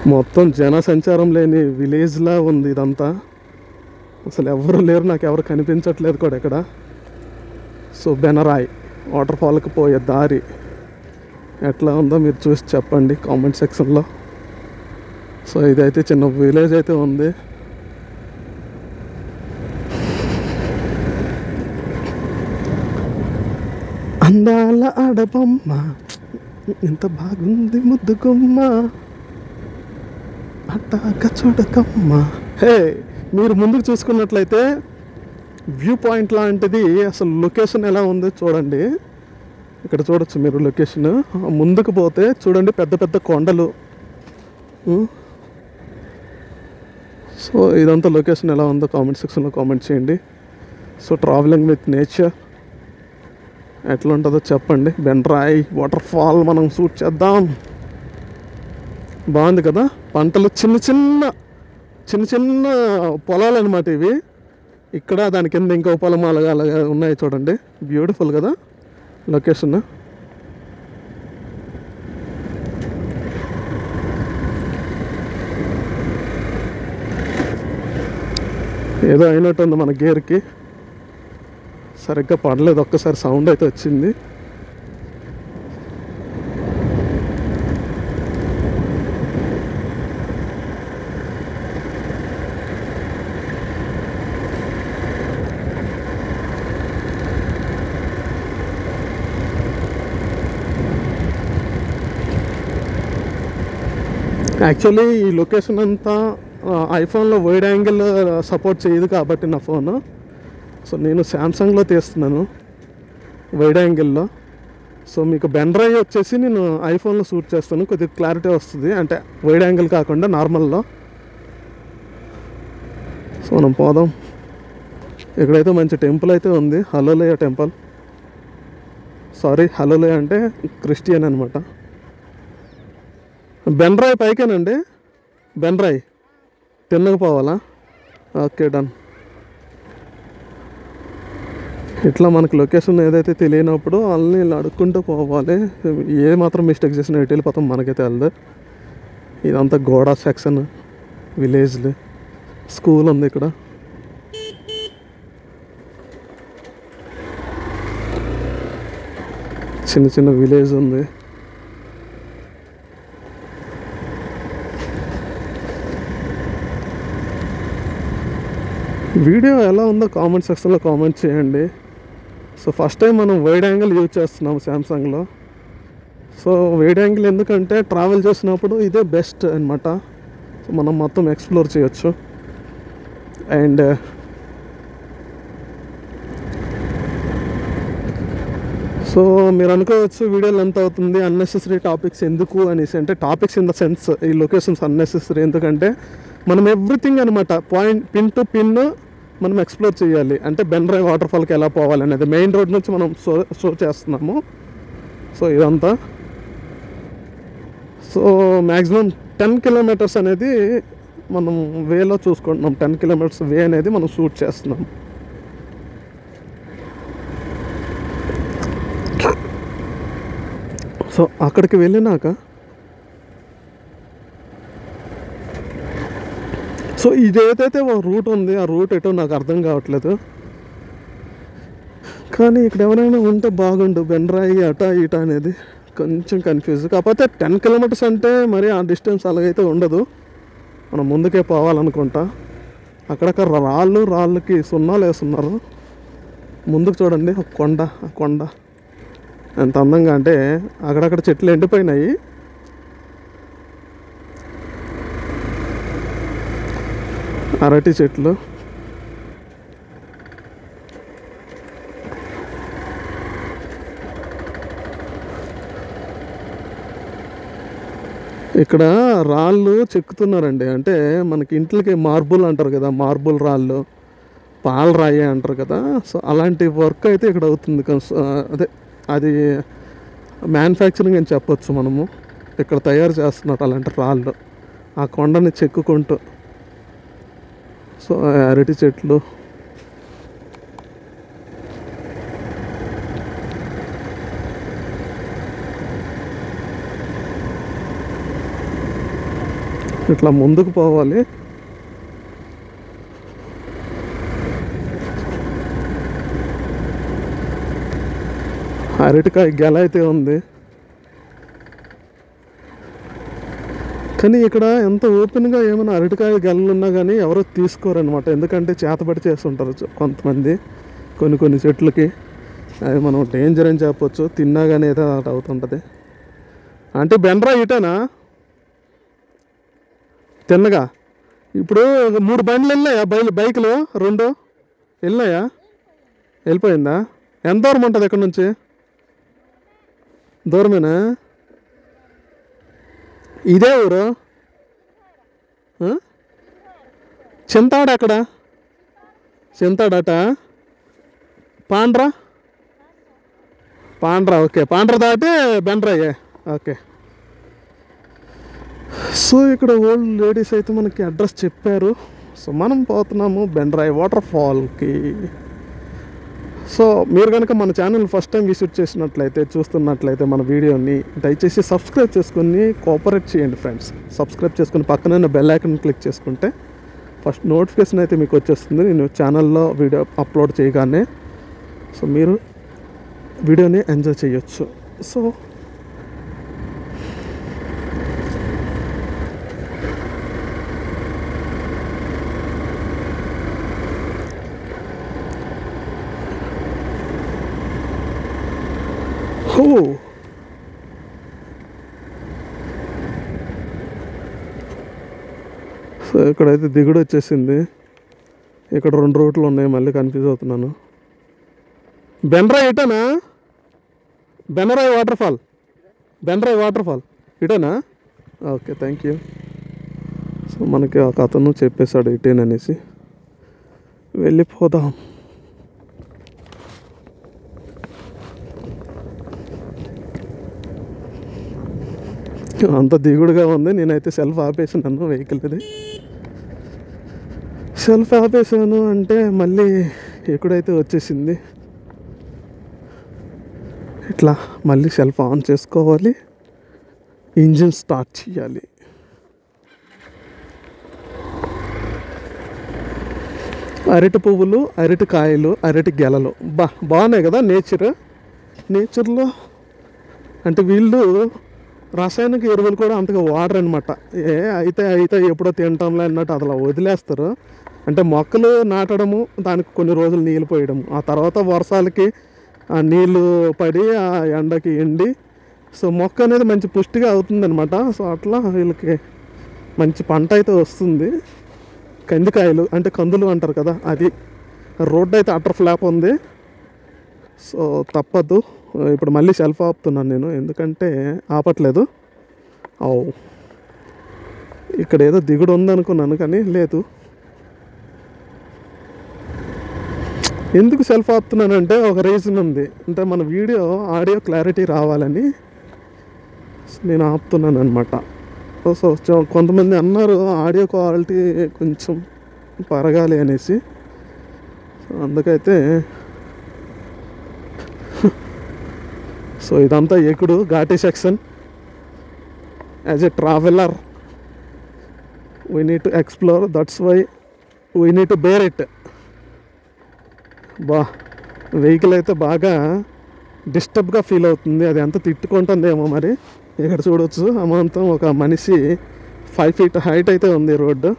మొత్తం జన సంచారం లేని విలేజ్లా ఉంది ఇదంతా అసలు ఎవరు లేరు నాకు ఎవరు కనిపించట్లేదు కూడా ఇక్కడ సో బెనరాయ్ వాటర్ ఫాల్కి పోయే దారి ఎట్లా ఉందో మీరు చూసి చెప్పండి కామెంట్ సెక్షన్లో సో ఇదైతే చిన్న విలేజ్ అయితే ఉంది అందాల ఆడబొమ్మ ఎంత బాగుంది ముద్దుగుమ్మ అట్టాక చూడకమ్మ హే మీరు ముందుకు చూసుకున్నట్లయితే వ్యూ పాయింట్ లాంటిది అసలు లొకేషన్ ఎలా ఉందో చూడండి ఇక్కడ చూడొచ్చు మీరు లొకేషన్ ముందుకు పోతే చూడండి పెద్ద పెద్ద కొండలు ఉం. సో ఇదంతా లొకేషన్ ఎలా ఉందో కామెంట్ సెక్షన్లో కామెంట్ చేయండి సో ట్రావెలింగ్ విత్ నేచర్ ఎట్లా ఉంటుందో చెప్పండి బెండ్రాయ్ వాటర్ ఫాల్ మనం షూట్ చేద్దాం బాగుంది కదా పంటలు చిన్న చిన్న చిన్న చిన్న పొలాలు అనమాట ఇవి ఇక్కడ దాని కింద ఇంకో పొలం అలాగా అలాగా ఉన్నాయి చూడండి బ్యూటిఫుల్ కదా లొకేషన్ ఏదో అయినట్టుంది మన గేర్కి సరిగ్గా పడలేదు ఒక్కసారి సౌండ్ అయితే వచ్చింది యాక్చువల్లీ ఈ లొకేషన్ అంతా ఐఫోన్లో వైడ్ యాంగిల్ సపోర్ట్ చేయదు కాబట్టి నా ఫోన్ సో నేను శాంసంగ్లో తీస్తున్నాను వైడ్ యాంగిల్లో సో మీకు బెండ్రై వచ్చేసి నేను ఐఫోన్లో షూట్ చేస్తాను కొద్దిగా క్లారిటీ వస్తుంది అంటే వైడ్ యాంగిల్ కాకుండా నార్మల్లో సో మనం పోదాం ఇక్కడైతే మంచి టెంపుల్ అయితే ఉంది హలోలయ టెంపుల్ సారీ హలోలయ అంటే క్రిస్టియన్ అనమాట బెన్రాయ్ పైకేనండి బెన్రాయ్ తిన్నకపోవాలా ఓకే డన్ ఇట్లా మనకు లొకేషన్ ఏదైతే తెలియనప్పుడు వాళ్ళని ఇలా అడుక్కుంటూ పోవాలి ఏ మాత్రం మిస్టేక్ చేసినా ఎటు వెళ్ళిపోతాం మనకైతే వెళ్ళదు ఇదంతా గోడ సెక్షన్ విలేజ్లు స్కూల్ ఉంది ఇక్కడ చిన్న చిన్న విలేజ్ ఉంది వీడియో ఎలా ఉందో కామెంట్ సెక్షన్లో కామెంట్ చేయండి సో ఫస్ట్ టైం మనం వైడ్ యాంగిల్ యూజ్ చేస్తున్నాం శాంసంగ్లో సో వైడ్ యాంగిల్ ఎందుకంటే ట్రావెల్ చేసినప్పుడు ఇదే బెస్ట్ అనమాట సో మనం మొత్తం ఎక్స్ప్లోర్ చేయొచ్చు అండ్ సో మీరు అనుకోవచ్చు వీడియోలు ఎంత అవుతుంది అన్నెసెసరీ టాపిక్స్ ఎందుకు అనేసి అంటే టాపిక్స్ ఇన్ ద సెన్స్ ఈ లొకేషన్స్ అన్నెసెసరీ ఎందుకంటే మనం ఎవ్రీథింగ్ అనమాట పాయింట్ పిన్ టు పిన్ మనం ఎక్స్ప్లోర్ చేయాలి అంటే బెన్రాయ్ వాటర్ ఫాల్కి ఎలా పోవాలి అనేది మెయిన్ రోడ్ నుంచి మనం షో షో చేస్తున్నాము సో ఇదంతా సో మ్యాక్సిమం టెన్ కిలోమీటర్స్ అనేది మనం వేలో చూసుకుంటున్నాం టెన్ కిలోమీటర్స్ వే అనేది మనం షూట్ చేస్తున్నాం సో అక్కడికి వెళ్ళినాక సో ఇది ఏదైతే ఒక రూట్ ఉంది ఆ రూట్ ఎటో నాకు అర్థం కావట్లేదు కానీ ఇక్కడ ఎవరైనా ఉంటే బాగుండు బెన్రాయి అట ఇట అనేది కొంచెం కన్ఫ్యూజ్ కాకపోతే టెన్ కిలోమీటర్స్ అంటే మరి ఆ డిస్టెన్స్ అలాగైతే ఉండదు మనం ముందుకే పోవాలనుకుంటా అక్కడక్కడ రాళ్ళు రాళ్ళకి సున్నాలు వేస్తున్నారు ముందుకు చూడండి ఒక కొండ ఆ కొండ ఎంత అందంగా అంటే అక్కడక్కడ చెట్లు ఎండిపోయినాయి అరటి చెట్లు ఇక్కడ రాళ్ళు చెక్కుతున్నారండి అంటే మనకి ఇంట్లోకి మార్బుల్ అంటారు కదా మార్బుల్ రాళ్ళు పాల రాయి అంటారు కదా సో అలాంటి వర్క్ అయితే ఇక్కడ అవుతుంది కన్స్- ఆ, అదే అది మ్యానుఫ్యాక్చరింగ్ అని చెప్పొచ్చు మనము ఇక్కడ తయారు చేస్తున్నారు అలాంటి రాళ్ళు ఆ కొండని చెక్కుకుంటూ సో ఆ అరటి చెట్లు ఇట్లా ముందుకు పోవాలి అరటికాయ గెల అయితే ఉంది కానీ ఇక్కడ ఎంత ఓపెన్గా ఏమైనా అరటికాయ గెలలు ఉన్నా కానీ ఎవరో తీసుకోరనమాట ఎందుకంటే చేతబడి చేస్తుంటారు చ- కొంతమంది కొన్ని కొన్ని చెట్లకి అది మనం డేంజర్ అని చెప్పొచ్చు తిన్నా కానీ ఏదో అలా అవుతుంటుంది అంటే బెండ్రా ఇటేనా తిన్నగా ఇప్పుడు మూడు బండ్లు వెళ్ళాయా బైలు బైకులు రెండు వెళ్ళాయా వెళ్ళిపోయిందా ఎంత దూరం ఉంటుంది ఇక్కడ నుంచి దూరమేనా ఇదే ఊరు ఆ? చింతాడు ఎక్కడ చింతాడట పాండ్రా పాండ్రా ఓకే పాండ్రా దాటి బెండ్రయ్యే ఓకే సో ఇక్కడ ఓల్డ్ లేడీస్ అయితే మనకి అడ్రస్ చెప్పారు సో మనం పోతున్నాము బెండ్రాయ్ వాటర్ ఫాల్కి సో మీరు కనుక మన ఛానల్ ఫస్ట్ టైం విజిట్ చేసినట్లయితే చూస్తున్నట్లయితే మన వీడియోని దయచేసి సబ్స్క్రైబ్ చేసుకొని కోఆపరేట్ చేయండి ఫ్రెండ్స్ సబ్స్క్రైబ్ చేసుకుని పక్కన బెల్ ఐకన్ క్లిక్ చేసుకుంటే ఫస్ట్ నోటిఫికేషన్ అయితే మీకు వచ్చేస్తుంది నేను ఛానల్లో వీడియో అప్లోడ్ చేయగానే సో మీరు వీడియోని ఎంజాయ్ చేయొచ్చు సో ఓ సో ఇక్కడైతే దిగుడు వచ్చేసింది ఇక్కడ రెండు రూట్లు ఉన్నాయి మళ్ళీ కన్ఫ్యూజ్ అవుతున్నాను బెండ్రాయ్ ఇటనా Benarai waterfall Benarai waterfall ఇటనా ఓకే థ్యాంక్ యూ సో మనకి ఒక అతను చెప్పేశాడు ఇటేననేసి వెళ్ళిపోదాం అంత దిగుడుగా ఉంది నేనైతే సెల్ఫ్ ఆపేసినాను వెహికల్ అది సెల్ఫ్ ఆపేసాను అంటే మళ్ళీ ఎక్కడైతే వచ్చేసింది ఇట్లా మళ్ళీ సెల్ఫ్ ఆన్ చేసుకోవాలి ఇంజిన్ స్టార్ట్ చేయాలి అరటి పువ్వులు అరటి కాయలు అరటి గెలలు బా బాగున్నాయి కదా నేచర్ నేచర్లో అంటే వీళ్ళు రసాయనిక ఎరువులు కూడా అంతగా వాడరు అనమాట ఏ అయితే అయితే ఎప్పుడో తింటాంలే అన్నట్టు అలా వదిలేస్తారు అంటే మొక్కలు నాటడము దానికి కొన్ని రోజులు నీళ్ళు పోయడము ఆ తర్వాత వర్షాలకి ఆ నీళ్ళు పడి ఆ ఎండకి ఎండి సో మొక్క అనేది మంచి పుష్టిగా అవుతుందన్నమాట సో అట్లా వీళ్ళకి మంచి పంట అయితే వస్తుంది కందికాయలు అంటే కందులు అంటారు కదా అది రోడ్ అయితే అటర్ ఫ్లాప్ ఉంది సో తప్పదు ఇప్పుడు మళ్ళీ సెల్ఫ్ ఆపుతున్నాను నేను ఎందుకంటే ఆపట్లేదు ఓ ఇక్కడ ఏదో దిగుడు ఉందనుకున్నాను కానీ లేదు ఎందుకు సెల్ఫ్ ఆపుతున్నానంటే ఒక రీజన్ ఉంది అంటే మన వీడియో ఆడియో క్లారిటీ రావాలని నేను ఆపుతున్నాను అనమాట సో చ- కొంతమంది అన్నారు ఆడియో క్వాలిటీ కొంచెం పరగాలి అనేసి సో అందుకైతే సో ఇదంతా ఎక్కుడు ఘాటీ section as a traveller we need to explore that's why we need to bear it బా వెహికల్ అయితే బాగా డిస్టర్బ్గా ఫీల్ అవుతుంది అది ఎంత తిట్టుకుంటుందేమో మరి ఇక్కడ చూడొచ్చు అమాంతం ఒక మనిషి ఫైవ్ ఫీట్ హైట్ అయితే ఉంది రోడ్డు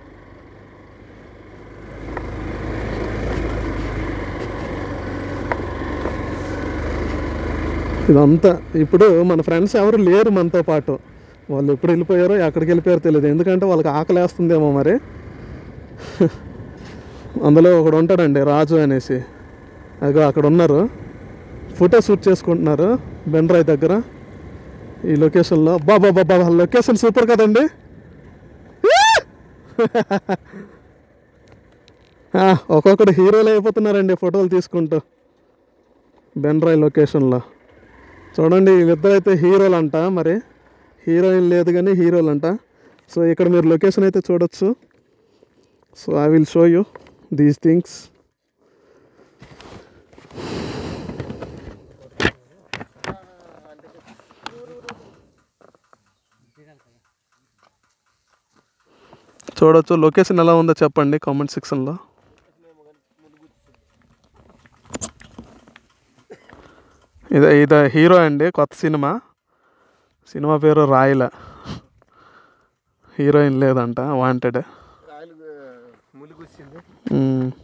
ఇదంతా ఇప్పుడు మన ఫ్రెండ్స్ ఎవరు లేరు మనతో పాటు వాళ్ళు ఎప్పుడు వెళ్ళిపోయారో ఎక్కడికి వెళ్ళిపోయారో తెలియదు ఎందుకంటే వాళ్ళకి ఆకలి వేస్తుందేమో మరి అందులో ఒకడు ఉంటాడండి రాజు అనేసి అదిగో అక్కడ ఉన్నారు ఫోటో షూట్ చేసుకుంటున్నారు బెండ్రాయ్ దగ్గర ఈ లొకేషన్లో బాబా బాబా లొకేషన్ సూపర్ కదండి ఆ, ఒక్కొక్కడు హీరోలు అయిపోతున్నారండి ఫోటోలు తీసుకుంటూ బెండ్రాయ్ లొకేషన్లో చూడండి వీళ్ళిద్దరు అయితే హీరోలు అంట మరి హీరోయిన్ లేదు కానీ హీరోలు అంట సో ఇక్కడ మీరు లొకేషన్ అయితే చూడొచ్చు so I will show you these things చూడొచ్చు లొకేషన్ ఎలా ఉందో చెప్పండి కామెంట్ సెక్షన్లో ఇదే ఇదే హీరో అండి కొత్త సినిమా సినిమా పేరు రాయల హీరోయిన్ లేదంట వాంటెడ్ రాయలు ములుగు వచ్చింది మ్మ్.